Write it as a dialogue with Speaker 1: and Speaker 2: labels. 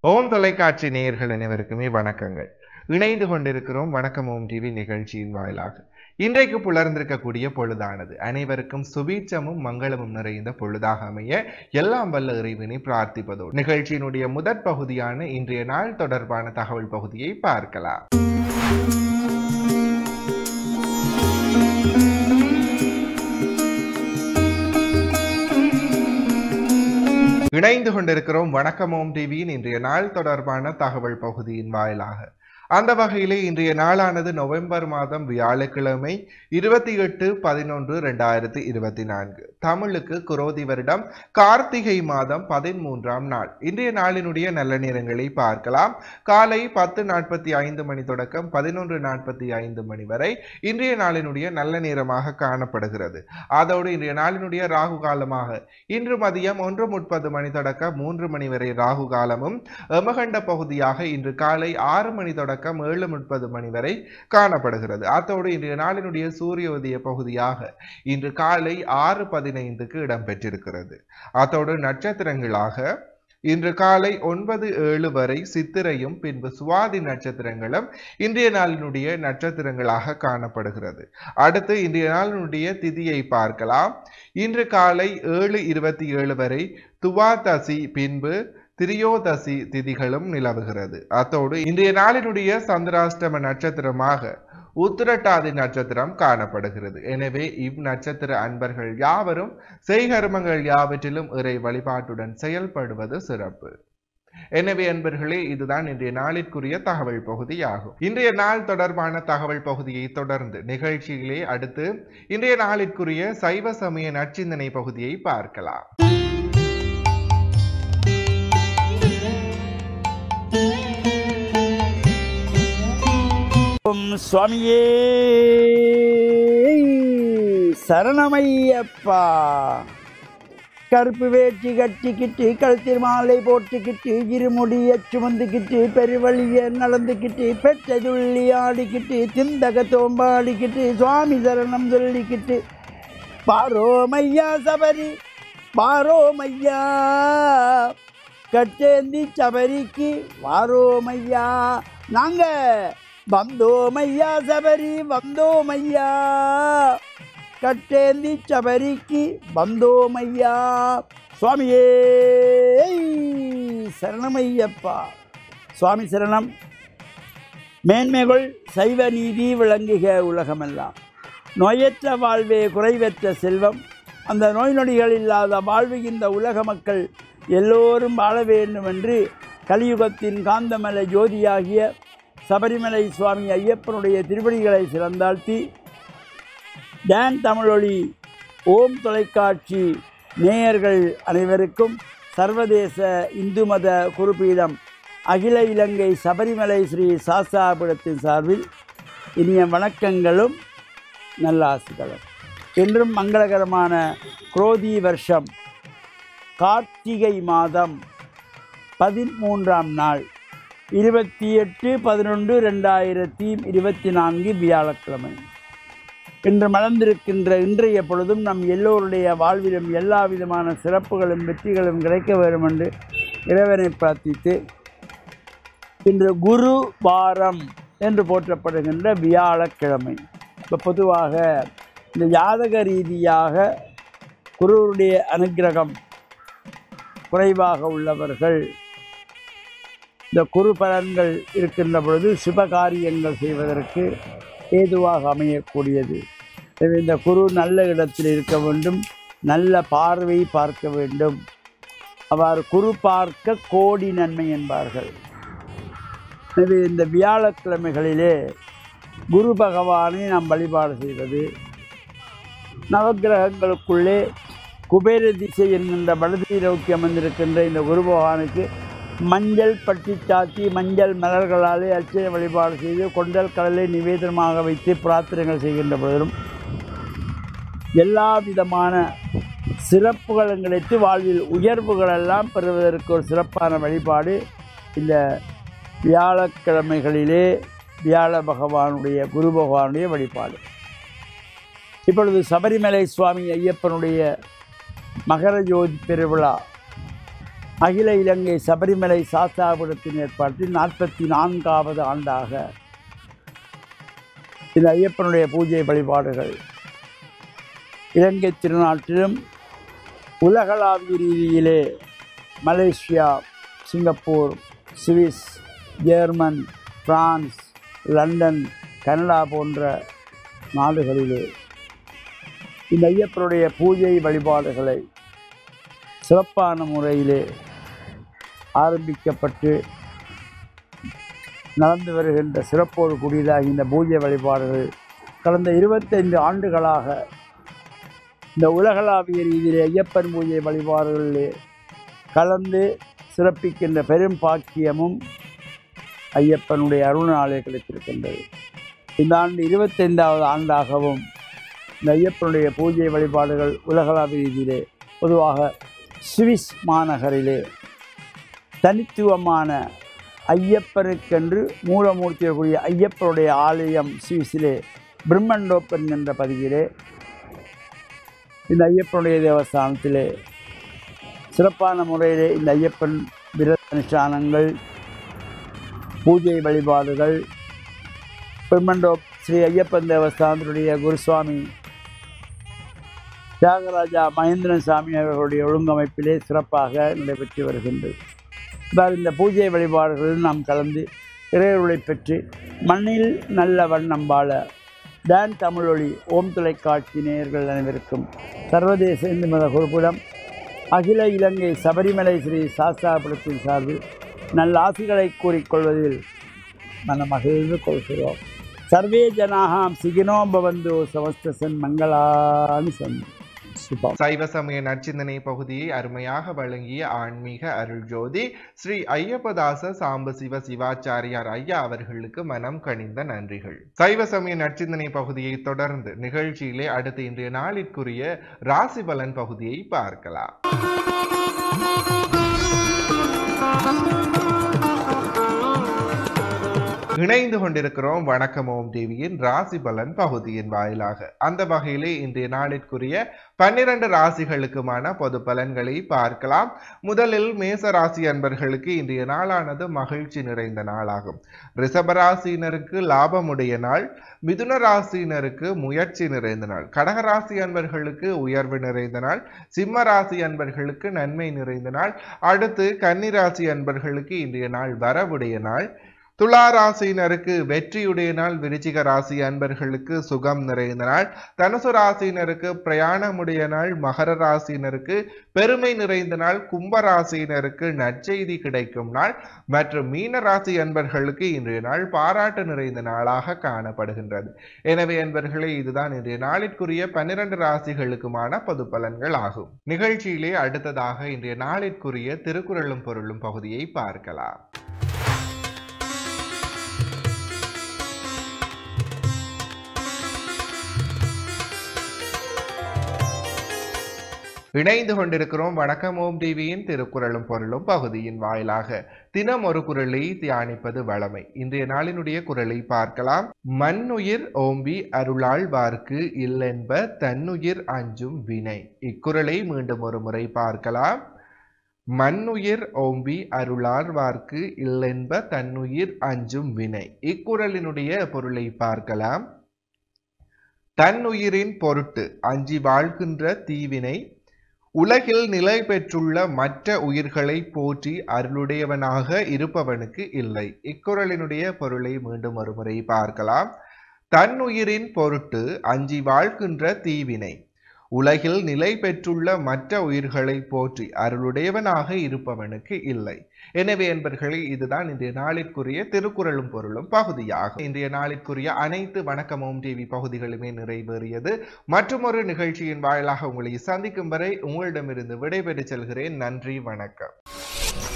Speaker 1: ஓம் தொலைக்காட்சி நேயர்கள் அனைவருக்குமே வணக்கங்கள் இணைந்து கொண்டிருக்கிறோம் வணக்கம் ஓம் டிவி நிகழ்ச்சியின் வாயிலாக இன்றைக்கு புலர்ந்திருக்கக்கூடிய பொழுதானது அனைவருக்கும் சுபீட்சமும் மங்களமும் நிறைந்த பொழுதாக அமைய எல்லாம் வல்ல இறைவனை பிரார்த்திப்பதோடு நிகழ்ச்சியினுடைய முதற் பகுதியான இன்றைய நாள் தொடர்பான தகவல் பகுதியை பார்க்கலாம் இணைந்து கொண்டிருக்கிறோம் வணக்கம் ஓம் டிவியின் இன்றைய நாள் தொடர்பான தகவல் பகுதியின் வாயிலாக அந்த வகையிலே இன்றைய நாளானது நவம்பர் மாதம் வியாழக்கிழமை இருபத்தி எட்டு பதினொன்று ரெண்டாயிரத்தி இருபத்தி நான்கு தமிழுக்கு குரோதி வருடம் கார்த்திகை மாதம் பதிமூன்றாம் நாள் இன்றைய நாளினுடைய நல்ல நேரங்களை பார்க்கலாம் காலை பத்து நாற்பத்தி ஐந்து மணி தொடக்கம் பதினொன்று நாற்பத்தி ஐந்து மணி வரை இன்றைய நாளினுடைய நல்ல நேரமாக காணப்படுகிறது அதோடு இன்றைய நாளினுடைய ராகு காலமாக இன்று மதியம் ஒன்று முப்பது மணி தொடக்கம் மூன்று மணி வரை ராகு காலமும் எமகண்ட பகுதியாக இன்று காலை ஆறு மணி தொடக்கம் ஏழு முப்பது மணி வரை காணப்படுகிறது அத்தோடு இன்றைய நாளினுடைய சூரிய உதய பகுதியாக இன்று காலை ஆறு பதினைந்துக்கு இடம்பெற்றிருக்கிறது அத்தோடு நட்சத்திரங்களாக இன்று காலை ஒன்பது ஏழு வரை சித்திரையும் பின்பு சுவாதி நட்சத்திரங்களும் இன்றைய நாளினுடைய நட்சத்திரங்களாக காணப்படுகிறது அடுத்து இன்றைய நாளினுடைய திதியை பார்க்கலாம் இன்று காலை ஏழு இருபத்தி ஏழு வரை துவாதசி பின்பு திரியோதசி திதிகளும் நிலவுகிறது அத்தோடு இன்றைய நாளினுடைய சந்திராஷ்டம நட்சத்திரமாக உத்திரட்டாதி நட்சத்திரம் காணப்படுகிறது எனவே இந்நட்சத்திர அன்பர்கள் யாவரும் செய்கர்மங்கள் யாவற்றிலும் இறை வழிபாட்டுடன் செயல்படுவது சிறப்பு எனவே அன்பர்களே இதுதான் இன்றைய நாளிற்குரிய தகவல் பகுதியாகும் இன்றைய நாள் தொடர்பான தகவல் பகுதியை தொடர்ந்து நிகழ்ச்சியிலே அடுத்து இன்றைய நாளிற்குரிய சைவ சமய நற்சிந்தனை பகுதியை பார்க்கலாம்
Speaker 2: ஓம் சுவாமியே சரணமையப்பா கருப்பு வேட்டி கட்டிக்கிட்டு கழுத்தில் மாலை போட்டுக்கிட்டு இருமுடிய சுமந்துக்கிட்டு பெருவழிய நடந்துக்கிட்டு பெற்ற துள்ளி ஆடிக்கிட்டு திந்தக தோம்பாடிக்கிட்டு சுவாமி சரணம் சொல்லிக்கிட்டு பாரோமையா சபரி பாரோமையா கட்டேந்தி சபரிக்கு வாரோமையா நாங்க வந்தோமையா சபரி வந்தோமையா கட்டேந்தி சபரிக்கு வந்தோமையா சுவாமியே சரணமையப்பா சுவாமி சரணம் மேன்மைகள் சைவ நீதி விளங்குக உலகமெல்லாம் நோயற்ற வாழ்வே குறைவற்ற செல்வம் அந்த நோய் நொடிகள் இல்லாத வாழ்வு இந்த உலக மக்கள் எல்லோரும் வாழ வேண்டும் என்று கலியுகத்தின் காந்தமலை ஜோதியாகிய சபரிமலை சுவாமி ஐயப்பனுடைய திருவடிகளை சிறந்தாழ்த்தி டான் தமிழொலி ஓம் தொலைக்காட்சி நேயர்கள் அனைவருக்கும் சர்வதேச இந்து மத குறிப்பீடம் அகில இலங்கை சபரிமலை ஸ்ரீ சாஸ்தாபுரத்தின் சார்பில் இனிய வணக்கங்களும் நல்லாசிகளும் என்றும் மங்களகரமான குரோதி வருஷம் கார்த்திகை மாதம் பதிமூன்றாம் நாள் இருபத்தி எட்டு பதினொன்று ரெண்டாயிரத்தி இருபத்தி நான்கு வியாழக்கிழமை இன்று மலர்ந்திருக்கின்ற இன்றைய பொழுதும் நம் எல்லோருடைய வாழ்விலும் எல்லா விதமான சிறப்புகளும் வெற்றிகளும் கிடைக்க வேண்டும் என்று இறைவனை பிரார்த்தித்து இன்று குரு வாரம் என்று போற்றப்படுகின்ற வியாழக்கிழமை இப்போ பொதுவாக இந்த ஜாதக ரீதியாக குருவுடைய அனுக்கிரகம் குறைவாக உள்ளவர்கள் இந்த குரு பலன்கள் இருக்கின்ற பொழுது சுபகாரியங்கள் செய்வதற்கு ஏதுவாக அமையக்கூடியது எனவே இந்த குரு நல்ல இடத்தில் இருக்க வேண்டும் நல்ல பார்வை பார்க்க வேண்டும் அவ்வாறு குரு பார்க்க கோடி நன்மை என்பார்கள் எனவே இந்த வியாழக்கிழமைகளிலே குரு பகவானை நாம் வழிபாடு செய்வது நவக்கிரகங்களுக்குள்ளே குபேர திசை என்கின்ற வலதை நோக்கி அமர்ந்திருக்கின்ற இந்த குரு பகவானுக்கு மஞ்சள் பட்டி சாத்தி மஞ்சள் மலர்களாலே அர்ச்சனை வழிபாடு செய்து கொண்டல் கடலை நிவேதனமாக வைத்து பிரார்த்தனைகள் செய்கின்ற பொழுதும் எல்லா விதமான சிறப்புகளும் கிடைத்து வாழ்வில் உயர்வுகளெல்லாம் பெறுவதற்கு ஒரு சிறப்பான வழிபாடு இந்த வியாழக்கிழமைகளிலே வியாழ பகவானுடைய குரு பகவானுடைய வழிபாடு இப்பொழுது சபரிமலை சுவாமி ஐயப்பனுடைய மகர ஜோதி பெருவிழா அகில இலங்கை சபரிமலை சாஸ்தாபுரத்தின் ஏற்பாட்டில் நாற்பத்தி நான்காவது ஆண்டாக இந்த ஐயப்பனுடைய பூஜை வழிபாடுகள் இலங்கை திருநாட்டிலும் உலகளாவிய ரீதியிலே Malaysia Singapore Swiss German France London Canada போன்ற நாடுகளிலே இந்த ஐயப்பனுடைய பூஜை வழிபாடுகளை சிறப்பான முறையிலே ஆரம்பிக்கப்பட்டு நடந்து வருகின்ற சிறப்போடு கூடியதாக இந்த பூஜை வழிபாடுகள் கடந்த இருபத்தைந்து ஆண்டுகளாக இந்த உலகளாவிய ரீதியிலே ஐயப்பன் பூஜை வழிபாடுகளிலே கலந்து சிறப்பிக்கின்ற பெரும் பாக்கியமும் ஐயப்பனுடைய அருணாலே கிடைத்திருக்கின்றது இந்த ஆண்டு இருபத்தைந்தாவது ஆண்டாகவும் இந்த ஐயப்பனுடைய பூஜை வழிபாடுகள் உலகளாவிய ரீதியிலே பொதுவாக சுவிஸ் மாநகரிலே தனித்துவமான ஐயப்பனுக்கென்று மூலமூர்த்தியக்கூடிய ஐயப்பனுடைய ஆலயம் சுவிஸிலே பிரம்மண்டோப் என்கின்ற பதிவிலே இந்த ஐயப்பனுடைய தேவஸ்தானத்திலே சிறப்பான முறையிலே இந்த ஐயப்பன் விரத அனுஷ்டானங்கள் பூஜை வழிபாடுகள் பிரம்மண்டோப் ஸ்ரீ ஐயப்பன் தேவஸ்தானத்தினுடைய குருசுவாமி தியாகராஜா மகேந்திரன் சாமி அவர்களுடைய ஒழுங்கமைப்பிலே சிறப்பாக நடைபெற்று வருகின்றது அதாவது இந்த பூஜை வழிபாடுகளில் நாம் கலந்து இறையருளை பெற்று மண்ணில் நல்ல வண்ணம் வாழ டான் தமிழொலி ஓம் தொலைக்காட்சி நேயர்கள் அனைவருக்கும் சர்வதேச இந்து மத குருகுலம் அகில இலங்கை சபரிமலை ஸ்ரீ சாஸ்தாபுரத்தின் சார்பில் நல்ல ஆசிகளை கூறிக்கொள்வதில் மனமகிழ்ந்து கொள்கிறோம் சர்வே ஜனாகாம் சிகினோ பவந்து சமஸ்தசன் மங்களானி சந்தி சுபம்
Speaker 1: சைவ சமய நற்சிந்தனை பகுதியை அருமையாக வழங்கிய ஆன்மீக அருள் ஜோதி ஸ்ரீ ஐயப்பதாச சாம்ப சிவ சிவாச்சாரியார் ஐயா அவர்களுக்கு மனம் கனிந்த நன்றிகள் சைவ சமய நற்சிந்தனை பகுதியை தொடர்ந்து நிகழ்ச்சியிலே அடுத்து இன்றைய நாளிற்குரிய ராசி பலன் பகுதியை பார்க்கலாம் இணைந்து கொண்டிருக்கிறோம் வணக்கம் ஓம் டிவியின் ராசி பலன் பகுதியின் வாயிலாக அந்த வகையிலே இன்றைய நாளிற்குரிய பன்னிரண்டு ராசிகளுக்குமான பொது பலன்களை பார்க்கலாம் முதலில் மேச ராசி அன்பர்களுக்கு இன்றைய நாளானது மகிழ்ச்சி நிறைந்த நாளாகும் ரிஷபராசியினருக்கு லாபமுடைய நாள் மிதுன ராசியினருக்கு முயற்சி நிறைந்த நாள் கடக ராசி அன்பர்களுக்கு உயர்வு நிறைந்த நாள் சிம்ம ராசி அன்பர்களுக்கு நன்மை நிறைந்த நாள் அடுத்து கன்னி ராசி அன்பர்களுக்கு இன்றைய நாள் வரவுடைய நாள் துலா ராசியினருக்கு வெற்றியுடைய நாள் விருச்சிக ராசி அன்பர்களுக்கு சுகம் நிறைந்த நாள் தனுசு ராசியினருக்கு பிரயாணமுடைய நாள் மகர ராசியினருக்கு பெருமை நிறைந்த நாள் கும்ப ராசியினருக்கு நற்செய்தி கிடைக்கும் நாள் மற்றும் மீன ராசி அன்பர்களுக்கு இன்றைய நாள் பாராட்டு நிறைந்த நாளாக காணப்படுகின்றது எனவே அன்பர்களே இதுதான் இன்றைய நாளிற்குரிய பன்னிரண்டு ராசிகளுக்குமான பொது பலன்கள் ஆகும் நிகழ்ச்சியிலே அடுத்ததாக இன்றைய நாளிற்குரிய திருக்குறளும் பொருளும் பகுதியை பார்க்கலாம் இணைந்து கொண்டிருக்கிறோம் வணக்கம் ஓம் டிவியின் திருக்குறளும் பொருளும் பகுதியின் வாயிலாக தினம் ஒரு குரலை தியானிப்பது வளமை இன்றைய நாளினுடைய குரலை பார்க்கலாம் மண்ணுயிர் ஓம்பி அருளாழ்வார்க்கு இல்லென்ப தன்னுயிர் அஞ்சும் வினை இக்குறளை மீண்டும் ஒரு முறை பார்க்கலாம் மண்ணுயிர் ஓம்பி அருளார்வார்க்கு இல்லென்ப தன்னுயிர் அஞ்சும் வினை இக்குறளினுடைய பொருளை பார்க்கலாம் தன்னுயிரின் பொருட்டு அஞ்சி வாழ்கின்ற தீவினை உலகில் நிலை பெற்றுள்ள மற்ற உயிர்களை போற்றி அருளுடையவனாக இருப்பவனுக்கு இல்லை இக்குறளினுடைய பொருளை மீண்டும் ஒருமுறை பார்க்கலாம் தன்னுயிரின் பொருட்டு அஞ்சி வாழ்கின்ற தீவினை உலகில் நிலை பெற்றுள்ள மற்ற உயிர்களை போற்றி அருளுடையவனாக இருப்பவனுக்கு இல்லை எனவே என்பர்களே இதுதான் இன்றைய நாளிற்குரிய திருக்குறளும் பொருளும் பகுதியாகும் இன்றைய நாளிற்குரிய அனைத்து வணக்கமும் டிவி பகுதிகளுமே நிறைவேறியது மற்றும் ஒரு நிகழ்ச்சியின் வாயிலாக உங்களை சந்திக்கும் வரை உங்களிடமிருந்து விடைபெற்று செல்கிறேன் நன்றி வணக்கம்